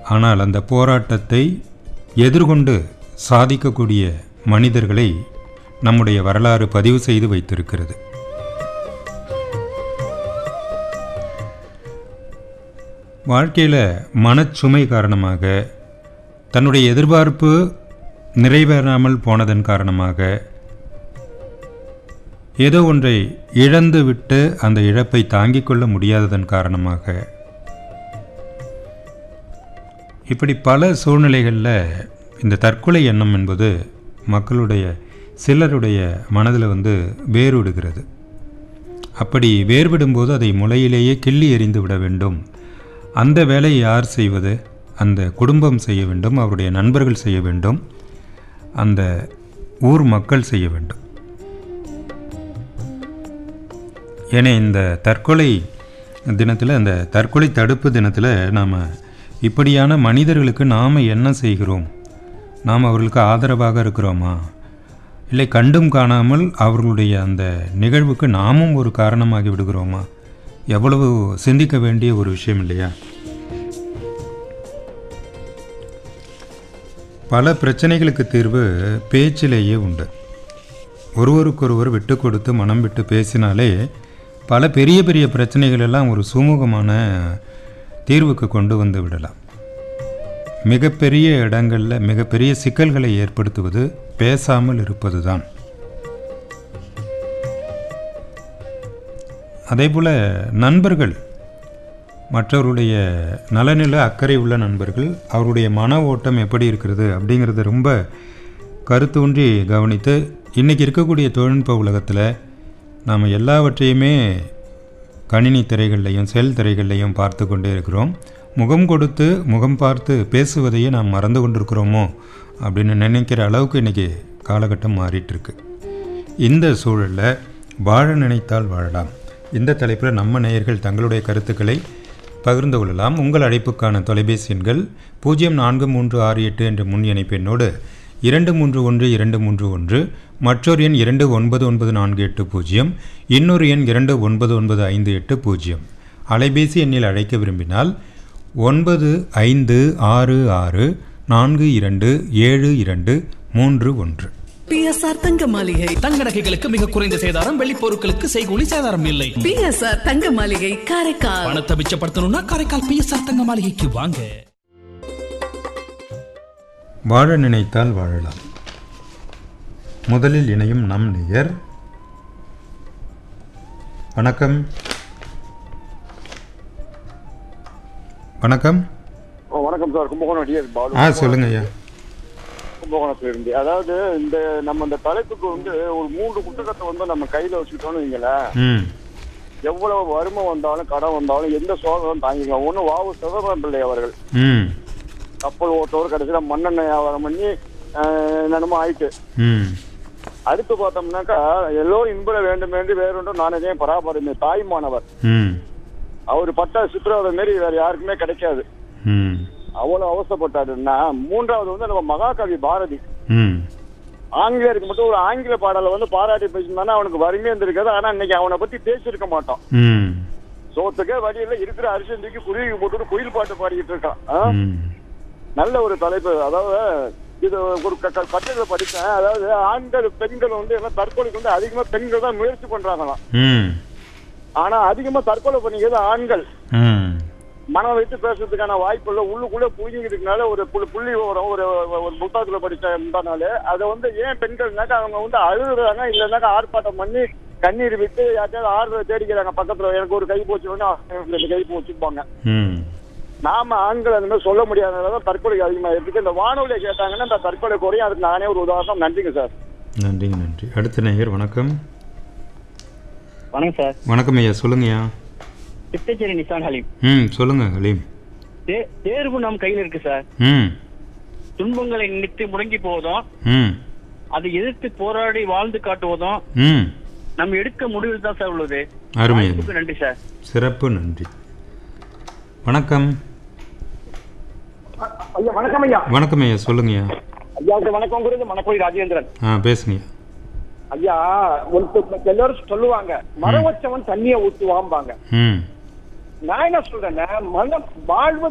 ஆனால் அந்த போராட்டத்தை எதிர்கொண்டு சாதிக்கக்கூடிய மனிதர்களை நம்முடைய வரலாறு பதிவு செய்து வைத்திருக்கிறது வாழ்க்கையில் மனச்சுமை காரணமாக தன்னுடைய எதிர்பார்ப்பு நிறைவேறாமல் போனதன் காரணமாக ஏதோ ஒன்றை இழந்து விட்டு அந்த இழப்பை தாங்கிக் கொள்ள முடியாததன் காரணமாக இப்படி பல சூழ்நிலைகளில் இந்த தற்கொலை எண்ணம் என்பது மக்களுடைய சிலருடைய மனதில் வந்து வேறுவிடுகிறது அப்படி வேறுபடும்போது அதை முளையிலேயே கிள்ளி எறிந்து விட வேண்டும் அந்த வேலையை யார் செய்வது அந்த குடும்பம் செய்ய வேண்டும் அவருடைய நண்பர்கள் செய்ய வேண்டும் அந்த ஊர் மக்கள் செய்ய வேண்டும் ஏன்னா இந்த தற்கொலை தினத்தில் அந்த தற்கொலை தடுப்பு தினத்தில் நாம் இப்படியான மனிதர்களுக்கு நாம் என்ன செய்கிறோம் நாம் அவர்களுக்கு ஆதரவாக இருக்கிறோமா இல்லை கண்டும் காணாமல் அவர்களுடைய அந்த நிகழ்வுக்கு நாமும் ஒரு காரணமாகி விடுகிறோமா எவ்வளவு சிந்திக்க வேண்டிய ஒரு விஷயம் இல்லையா பல பிரச்சனைகளுக்கு தீர்வு பேச்சிலேயே உண்டு ஒருவருக்கொருவர் விட்டு கொடுத்து மனம் விட்டு பேசினாலே பல பெரிய பெரிய பிரச்சனைகள் எல்லாம் ஒரு சுமூகமான தீர்வுக்கு கொண்டு வந்து விடலாம் மிகப்பெரிய இடங்களில் மிகப்பெரிய சிக்கல்களை ஏற்படுத்துவது பேசாமல் இருப்பது தான் அதேபோல் நண்பர்கள் மற்றவருடைய நலனில் அக்கறை உள்ள நண்பர்கள் அவருடைய மன ஓட்டம் எப்படி இருக்கிறது அப்படிங்கிறத ரொம்ப கருத்தூன்றி கவனித்து இன்றைக்கி இருக்கக்கூடிய தொழில்நுட்ப உலகத்தில் நாம் எல்லாவற்றையுமே கணினி திரைகள்லையும் செல் திரைகள்லையும் பார்த்து கொண்டே இருக்கிறோம் முகம் கொடுத்து முகம் பார்த்து பேசுவதையே நாம் மறந்து கொண்டிருக்கிறோமோ அப்படின்னு நினைக்கிற அளவுக்கு இன்றைக்கி காலகட்டம் மாறிட்டுருக்கு இந்த சூழலில் வாழ நினைத்தால் வாழலாம் இந்த தலைப்பில் நம்ம நேயர்கள் தங்களுடைய கருத்துக்களை பகிர்ந்து கொள்ளலாம் உங்கள் அழைப்புக்கான தொலைபேசி எண்கள் பூஜ்ஜியம் நான்கு மூன்று ஆறு எட்டு என்ற முன் இணைப்பு எண்ணோடு இரண்டு மூன்று ஒன்று இரண்டு மூன்று ஒன்று மற்றொரு எண் இரண்டு ஒன்பது ஒன்பது நான்கு எட்டு பூஜ்ஜியம் இன்னொரு எண் இரண்டு ஒன்பது ஒன்பது ஐந்து எட்டு பூஜ்ஜியம் அலைபேசி எண்ணில் அழைக்க விரும்பினால் ஒன்பது ஐந்து ஆறு ஆறு நான்கு இரண்டு ஏழு இரண்டு மூன்று ஒன்று பிஎஸ்ஆர் தங்க மாளிகை தங்க நகைகளுக்கு மிக குறைந்த சேதாரம் வெள்ளி பொருட்களுக்கு செய்கூலி சேதாரம் இல்லை பிஎஸ்ஆர் தங்க மாளிகை காரைக்கால் பணத்தை மிச்சப்படுத்தணும்னா காரைக்கால் பிஎஸ்ஆர் தங்க மாளிகைக்கு வாங்க வாழ நினைத்தால் வாழலாம் முதலில் இணையும் நம் நேயர் வணக்கம் வணக்கம் ஓ, வணக்கம் சார் கும்பகோணம் டிஎஸ் பாலு ஆ சொல்லுங்க ஐயா கும்பகோணத்துல இருந்து அதாவது இந்த நம்ம இந்த தலைப்புக்கு வந்து ஒரு மூன்று புத்தகத்தை வந்து நம்ம கையில வச்சுக்கிட்டோம்னு வைங்களேன் ம் எவ்வளவு வறுமை வந்தாலும் கடன் வந்தாலும் எந்த சோதனை தாங்கிக்கலாம் ஒண்ணு வாவு சிதம்பரம் பிள்ளை அவர்கள் ம் கப்பல் ஓட்டவர் கடைசியில மண்ணெண்ணெய் வியாபாரம் பண்ணி ஆஹ், என்னென்னமோ ஆயிட்டு ம் அடுத்து பார்த்தோம்னாக்கா எல்லோரும் இன்புற வேண்டும் என்று வேறொன்றும் நானே பராபரமே தாய்மானவர் ம் அவர் பட்ட சித்திரவதை மாரி வேற யாருக்குமே கிடைக்காது ம் அவ்வளவு அவசரப்பட்டாருன்னா மூன்றாவது வந்து நம்ம மகாகவி பாரதி ம் ஆங்கிலேயருக்கு மட்டும் ஒரு ஆங்கில பாடலை வந்து பாராட்டி பேசியிருந்தானா அவனுக்கு வறுமையே இருந்திருக்காது ஆனா இன்னைக்கு அவனை பத்தி பேசியிருக்க மாட்டான் ம் சோத்துக்கே வழியில இருக்கிற அரிசி தூக்கி குருவி போட்டுட்டு குயில் பாட்டு பாடிக்கிட்டு இருக்கான் ஆ? ம் நல்ல ஒரு தலைப்பு அதாவது இது ஒரு க- க- கட்டுரையில படித்தேன் அதாவது ஆண்கள் பெண்கள் வந்து எல்லாம் தற்கொலைக்கு வந்து அதிகமா பெண்கள் தான் முயற்சி பண்றாங்களாம் ம் ஆனா அதிகமா தற்கொலை பண்ணிக்கிறது ஆண்கள் ம் மனம் வைத்து பேசுறதுக்கான வாய்ப்பு இல்லை உள்ளுக்குள்ள புழுங்கிக்கிறதுனால ஒரு புள்ளி புள்ளி விவரம் ஒரு ஒரு புத்தகத்துல படிச்ச முந்தானாலே அதை வந்து ஏன் பெண்கள்னாக்கா அவங்க வந்து அழுகுறாங்க இல்லைனாக்கா ஆர்ப்பாட்டம் பண்ணி கண்ணீர் விட்டு யார்ட்டையாவது ஆறுதல் தேடிக்கிறாங்க பக்கத்துல எனக்கு ஒரு கை போச்சுன்னா ரெண்டு கை போச்சுப்பாங்க ம் நாம ஆண்கள் அந்த மாதிரி சொல்ல முடியாதனால தற்கொலை அதிகமா இருக்கு இந்த வானொலியை கேட்டாங்கன்னா இந்த தற்கொலை குறையும் அதுக்கு நானே ஒரு உதாரணம் நன்றிங்க சார் நன்றிங்க நன்றி அடுத்த நேயர் வணக்கம் வணக்கம் சார் வணக்கம் ஐயா சொல்லுங்கய்யா சித்தச்சேரி நிசான் ஹலீம் ம் சொல்லுங்க ஹலீம் தே- தேர்வு நம் கையில் இருக்கு சார் ம் துன்பங்களை நினைத்து முடங்கி போவதும் ம் அதை எதிர்த்து போராடி வாழ்ந்து காட்டுவதும் ம் நம்ம எடுக்க முடிவில் தான் சார் உள்ளது அருமை வாய்ப்புக்கு நன்றி சார் சிறப்பு நன்றி வணக்கம் ஐயா வணக்கம் ஐயா வணக்கம் ஐயா சொல்லுங்கய்யா ஐயாவுக்கு வணக்கம் குருது மணக்கோய் ராஜேந்திரன் ஆ பேசுங்க ஐயா ஒருத்தர் எல்லாரும் சொல்லுவாங்க மரம் வச்சவன் தண்ணியை ஊத்துவாம்பாங்க ம் நான் என்ன சொல்றேன்னா மனம் வாழ்வது